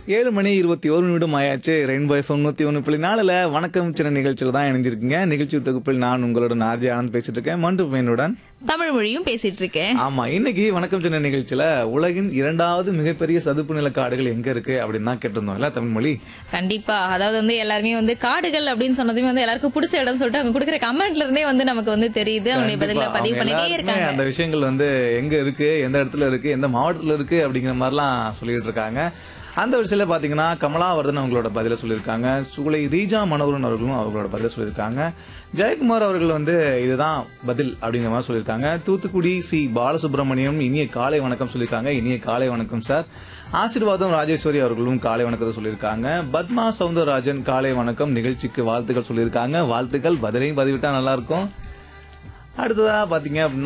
ஏழு மணி இருபத்தி ஒரு நிமிடம் ஆயாச்சு ரெயின்போ எஃப்எம் நூத்தி ஒன்று புள்ளி நாலுல வணக்கம் சின்ன நிகழ்ச்சியில் தான் இணைஞ்சிருக்கீங்க நிகழ்ச்சி தொகுப்பில் நான் உங்களுடன் ஆர்ஜி ஆனந்த் பேசிட்டு இருக்கேன் மண்டு பையனுடன் தமிழ் மொழியும் பேசிட்டு இருக்கேன் ஆமா இன்னைக்கு வணக்கம் சின்ன நிகழ்ச்சியில உலகின் இரண்டாவது மிகப்பெரிய சதுப்பு நில காடுகள் எங்க இருக்கு அப்படின்னு தான் கேட்டிருந்தோம் இல்ல தமிழ் மொழி கண்டிப்பா அதாவது வந்து எல்லாருமே வந்து காடுகள் அப்படின்னு சொன்னதுமே வந்து எல்லாருக்கும் பிடிச்ச இடம் சொல்லிட்டு அவங்க கொடுக்குற கமெண்ட்ல இருந்தே வந்து நமக்கு வந்து தெரியுது அவங்களுடைய பதில கண்டிப்பா. பதிவு அவங்க பண்ணிட்டே எல்லாருக்குமே இருக்காங்க அந்த விஷயங்கள் வந்து எங்க இருக்கு எந்த இடத்துல இருக்கு எந்த மாவட்டத்துல இருக்கு அப்படிங்கிற மாதிரிலாம் சொல்லிட்டு இருக்காங்க அந்த விஷயத்துல பாத்தீங்கன்னா கமலாவர்தன் அவங்களோட பதில சொல்லியிருக்காங்க சூளை ரீஜா மனோகரன் அவர்களும் அவங்களோட பதில சொல்லியிருக்காங்க ஜெயக்குமார் அவர்கள் வந்து இதுதான் பதில் அப்படிங்கிற மாதிரி சொல்லியிருக்காங்க தூத்துக்குடி சி பாலசுப்ரமணியம் இனிய காலை வணக்கம் சொல்லியிருக்காங்க இனிய காலை வணக்கம் சார் ஆசீர்வாதம் ராஜேஸ்வரி அவர்களும் காலை வணக்கத்தை சொல்லியிருக்காங்க பத்மா சவுந்தரராஜன் காலை வணக்கம் நிகழ்ச்சிக்கு வாழ்த்துக்கள் சொல்லியிருக்காங்க வாழ்த்துக்கள் பதிலையும் பதிவிட்டா நல்லா இருக்கும் அடுத்ததா பாத்தீங்க அப்படின்னா